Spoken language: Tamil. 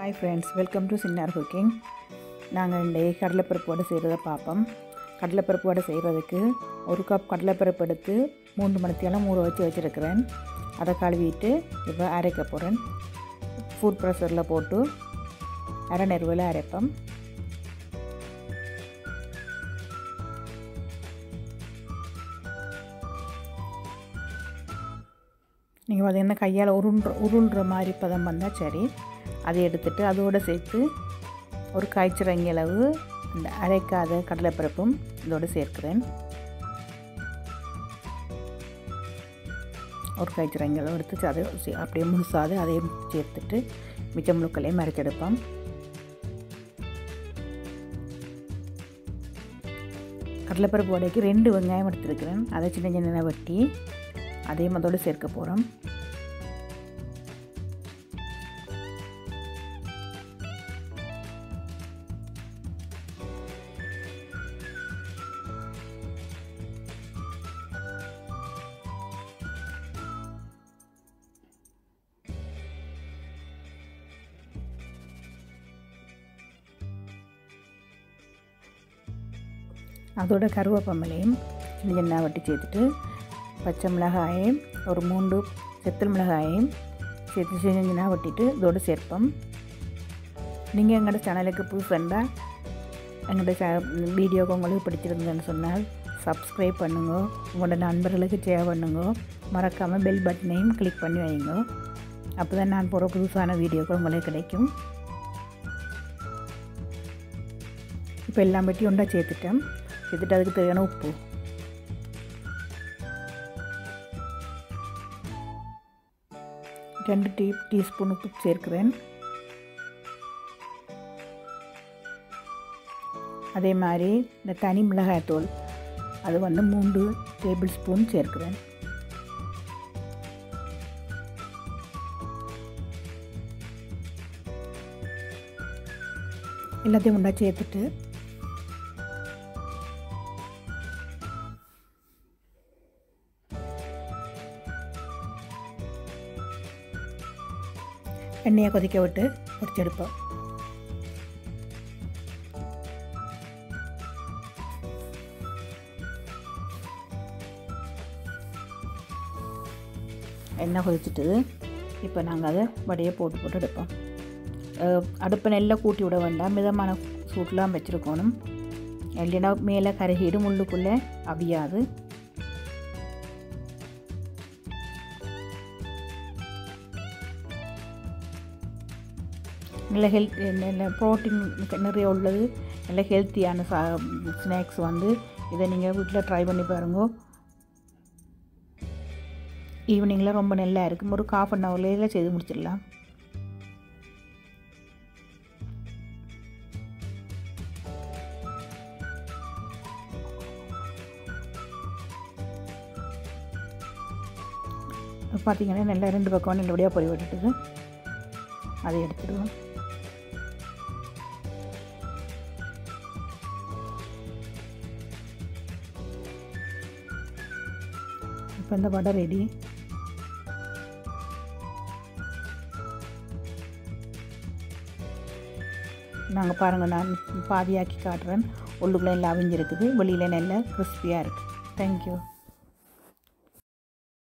hi friends welcome to Chinnar cooking நாங்கள் இன்றைக்கி கடலைப்பருப்பு வடை செய்கிறத பார்ப்போம் கடலைப்பருப்பு வடை செய்கிறதுக்கு ஒரு கப் கடலைப்பருப்பு எடுத்து மூன்று மணித்தேலாம் ஊற வச்சு வச்சுருக்கிறேன் அதை கழுவிட்டு இப்போ அரைக்க போகிறேன் ஃபுட் ப்ரெஷரில் போட்டு அரை நெருவில் அரைப்போம் நீங்கள் பார்த்தீங்கன்னா கையால் உருண்டுற உருள்ற மாதிரி பதம் வந்தால் சரி அதை எடுத்துட்டு அதோடு சேர்த்து ஒரு காய்ச்சறங்கி அளவு அந்த அரைக்காத கடலைப்பருப்பும் இதோடு சேர்க்கிறேன் ஒரு காய்ச்சறங்கி அளவு எடுத்து அதை சே- அப்படியே முழுசாது அதையும் சேர்த்துட்டு மிச்ச முழுக்களையும் அரைச்செடுப்போம் கடலைப்பருப்பு வடைக்கு ரெண்டு வெங்காயம் எடுத்துருக்கிறேன் அதை சின்ன சின்ன வெட்டி அதையும் அதோடு சேர்க்க போகிறோம் அதோட கருவேப்பமிலையும் சின்ன சின்ன வட்டி சேர்த்துட்டு பச்சை மிளகாயையும் ஒரு மூன்று செத்தல் மிளகாயையும் சேர்த்து சின்ன சின்ன வட்டிட்டு இதோடு சேர்ப்போம் நீங்கள் எங்களோட சேனலுக்கு புதுசுண்டா எங்களோட சே வீடியோக்கு உங்களுக்கு பிடிச்சிருந்ததுன்னு சொன்னால் சப்ஸ்கிரைப் பண்ணுங்க உங்களோட நண்பர்களுக்கு ஷேர் பண்ணுங்க மறக்காமல் பெல் பட்டனையும் கிளிக் பண்ணி வைங்க அப்போ தான் நான் போகிற புதுசான வீடியோக்கள் உங்களுக்கு கிடைக்கும் இப்போ எல்லாம் வெட்டி ஒன்றா சேர்த்துட்டேன் சேர்த்துட்டு அதுக்கு தேவையான உப்பு ரெண்டு டீ டீஸ்பூன் உப்பு சேர்க்கிறேன் அதே மாதிரி இந்த தனி மிளகாய்த்தூள் அது வந்து மூன்று டேபிள் ஸ்பூன் சேர்க்கிறேன் எல்லாத்தையும் ஒன்றா சேர்த்துட்டு எண்ணெயை கொதிக்க விட்டு பொரிச்செடுப்போம் எண்ணெய் கொதிச்சிட்டு இப்போ நாங்கள் அதை வடையை போட்டு போட்டு எடுப்போம் அஹ் அடுப்பை நெல்லை கூட்டி விட வேண்டாம் மிதமான சூட்லாம் வச்சுருக்கணும் இல்லைன்னா மேலே கருகிடும் உள்ளுக்குள்ளே அவியாது நல்ல ஹெல்த் நல்ல ப்ரோட்டீன் நிறைய உள்ளது நல்ல ஹெல்த்தியான சா ஸ்நாக்ஸ் வந்து இதை நீங்கள் வீட்டில் ட்ரை பண்ணி பாருங்க ஈவினிங்கில் ரொம்ப நல்லா இருக்கும் ஒரு காஃப் அன் ஹவர்லேயே செய்து முடிச்சிடலாம் பார்த்தீங்கன்னா நல்லா ரெண்டு பக்கம் நல்லபடியாக பொறி விட்டுட்டுது அதை எடுத்துடுவோம் இப்போ இந்த வடை ரெடி நாங்கள் பாருங்கள் நான் பாதியாக்கி காட்டுறேன் உள்ளுக்குள்ளே எல்லாம் அவிஞ்சிருக்குது வெளியில் நல்லா கிறிஸ்பியாக இருக்குது தேங்க்யூ